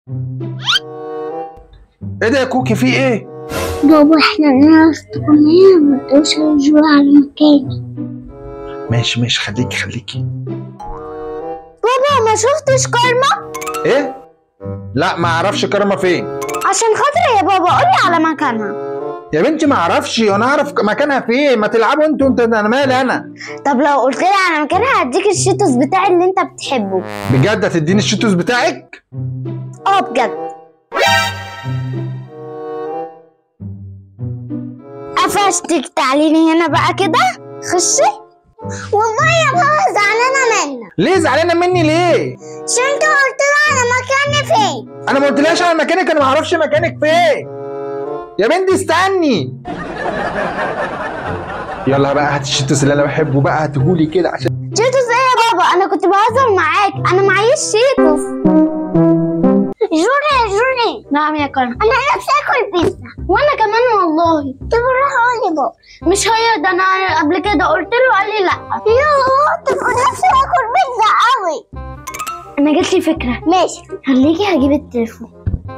ايه ده يا كوكي في ايه بابا احنا ناس تقومين ما تقولش رجوع على مكاني ماشي ماشي خليكي خليكي بابا ما شفتش كارما ايه لا ما اعرفش كرمه فين عشان خاطري يا بابا قولي على مكانها يا بنتي ما اعرفش وانا اعرف مكانها فين ما تلعبوا انتوا انت انا مالي انا طب لو قلت لي على مكانها هديك الشيتوس بتاعي اللي انت بتحبه بجد هتديني الشيتوس بتاعك اه بجد قفشتك تعاليني هنا بقى كده خشي والله يا بابا زعلانه منك ليه زعلانه مني ليه عشان انت قلت لي على مكاني فين انا ما قلتلهاش على مكانك انا ما اعرفش مكانك فين يا بنتي استني يلا بقى هات الشيتوس اللي انا بحبه بقى هاتهولي كده عشان شيتوس ايه يا بابا انا كنت بهزر معاك انا معيش شيتوس جوري يا جوري نعم يا كرم انا نفسي اكل بيتزا وانا كمان والله طب روح قولي بابا مش هي ده انا قبل كده قلت له قال لي لا يوه طب نفسي اكل بيتزا قوي انا جات لي فكره ماشي خليكي هجيب التليفون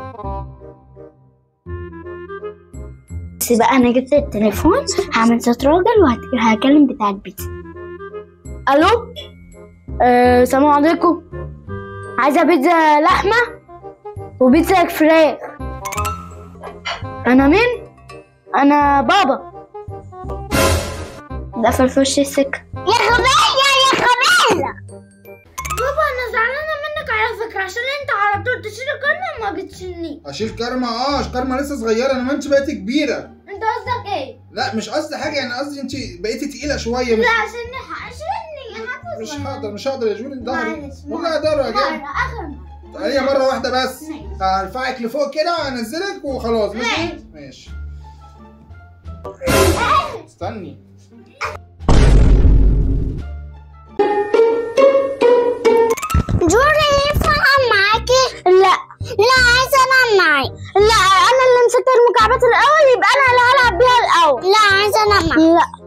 بس بقى انا جبت التليفون هعمل صوت راجل وهكلم بتاع البيتزا الو آه، السلام عليكم عايزه بيتزا لحمه وبيتزا فراخ انا مين انا بابا ده في وش السكه يا خبيله يا خبيله بابا انا زعلانه منك على فكره عشان انت على طول تشيل القرن وما بتشيلنيش اشيل كارما اه كارما لسه صغيره انا ما انت بقيتي كبيره انت قصدك ايه لا مش قصدي حاجه يعني قصدي انت بقيتي تقيله شويه مش لا عشان عشان حاجه مش هقدر مش هقدر يا جولي ظهري معلش، والله اقدر يا جدع مره اخر مره هي مره واحده بس ماشي. هرفعك لفوق كده وهنزلك وخلاص ماشي ماشي. ماشي استني جوري ينفع العب معاكي؟ لا لا عايزه العب معاك لا انا اللي مسكت المكعبات الاول يبقى انا اللي هلعب بيها الاول لا عايزه العب معاك لا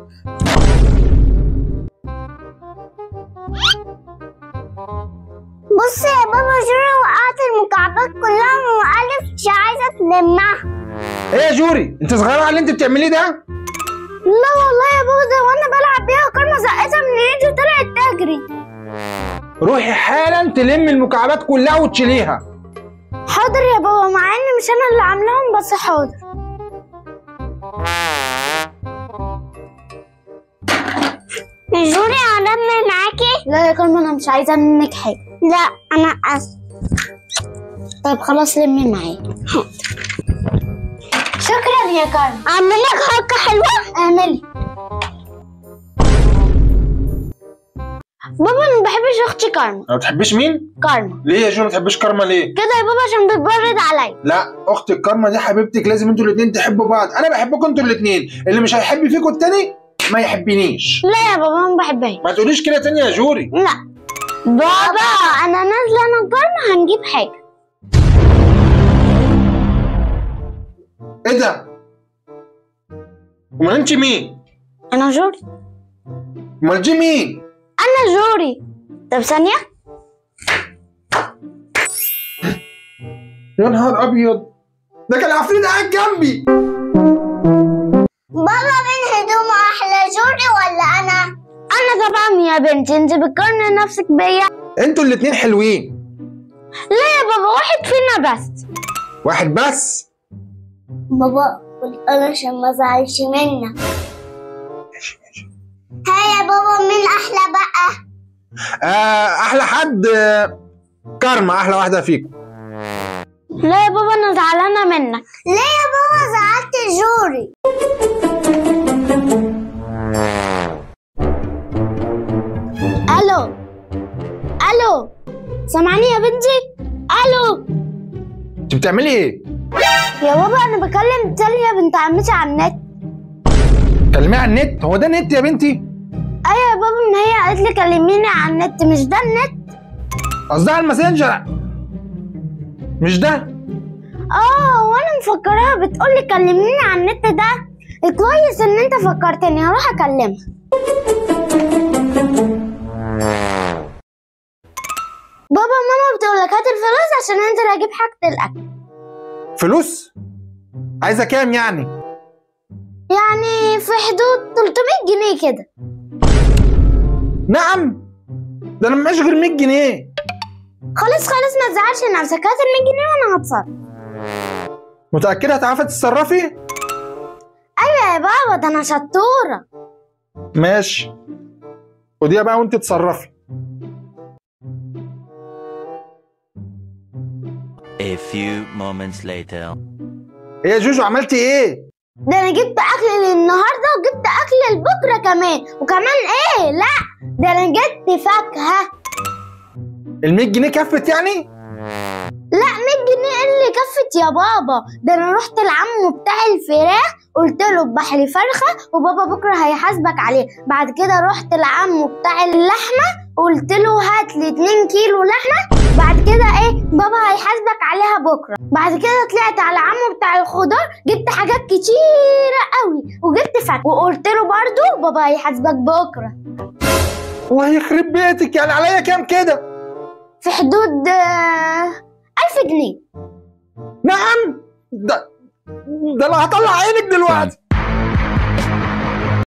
بص يا بابا جوري وقعت المكعبات كلها وألف مش عايزة تلمها ايه يا جوري انت صغيره على اللي انت بتعمليه ده لا والله يا بابا ده وانا بلعب بيها كارما زقتها من ايدي وطلعت تجري روحي حالا تلم المكعبات كلها وتشيليها حاضر يا بابا مع ان مش انا اللي عاملاهم بس حاضر جوري ألم معاكي؟ لا يا كرم أنا مش عايزة منك حاجة لا أنا أسف طيب خلاص لمي معايا شكرا يا كرم أعمل لك حركة حلوة؟ اعملي بابا أنا ما بحبش أختي كارما ما بتحبيش مين كارما ليه يا جوري ما بتحبيش كارما ليه كده يا بابا عشان بتبرد عليا لا اختك كارما دي حبيبتك لازم انتوا الاثنين تحبوا بعض انا بحبكم انتوا الاثنين اللي مش هيحب فيكم التاني ما يحبنيش لا يا بابا ما بحبهاش ما تقوليش كده تاني يا جوري لا بابا انا نازله انا وكارما هنجيب حاجه ايه ده امال انت مين انا جوري امال دي مين انا جوري طب ثانيه يا نهار ابيض ده كان عفريت قاعد جنبي بابا مين هدومه احلى جوري ولا انا انا طبعا يا بنتي انت بتقارني نفسك بيا انتوا الاثنين حلوين لا يا بابا واحد فينا بس واحد بس بابا انا عشان ما ازعلش منك ها يا بابا مين احلى بقى آه احلى حد آه، كارما احلى واحده فيكم لا يا بابا انا زعلانه منك ليه يا بابا زعلت جوري الو الو سامعني يا بنتي الو انت بتعملي ايه يا بابا انا بكلم تاليا بنت عمتي على النت كلميه على النت هو ده نت يا بنتي ايوه يا بابا ان هي قالت لي كلميني على النت مش ده النت قصدها على الماسنجر مش ده اه وانا مفكراها بتقول لي كلميني على النت ده كويس ان انت فكرتني هروح اكلمها بابا ماما بتقول لك هات الفلوس عشان انزل اجيب حاجة الاكل فلوس عايزه كام يعني يعني في حدود 300 جنيه كده نعم ده انا معيش غير 100 جنيه خلاص خلاص ما تزعلش نفسك هات ال 100 جنيه وانا هتصرف متاكده هتعرفي تتصرفي ايوه يا بابا ده انا شطورة ماشي خديها بقى وانت تصرفي A few moments later. ايه يا جوجو عملتي ايه ده انا جبت اكل للنهارده وجبت اكل لبكره كمان وكمان ايه لا ده انا جبت فاكهه ال 100 جنيه كفت يعني لا 100 جنيه اللي كفت يا بابا ده انا رحت لعمه بتاع الفراخ قلت له اذبح لي فرخه وبابا بكره هيحاسبك عليه بعد كده رحت لعمه بتاع اللحمه قلت له هات لي 2 كيلو لحمه بعد كده ايه بابا هيحاسبك عليها بكره بعد كده طلعت على عمه بتاع الخضار جبت حاجات كتيره قوي وجبت فاكهه وقلت له برضو بابا هيحاسبك بكره الله يخرب بيتك يعني عليا كام كده في حدود آه، ألف جنيه نعم ده ده انا هطلع عينك دلوقتي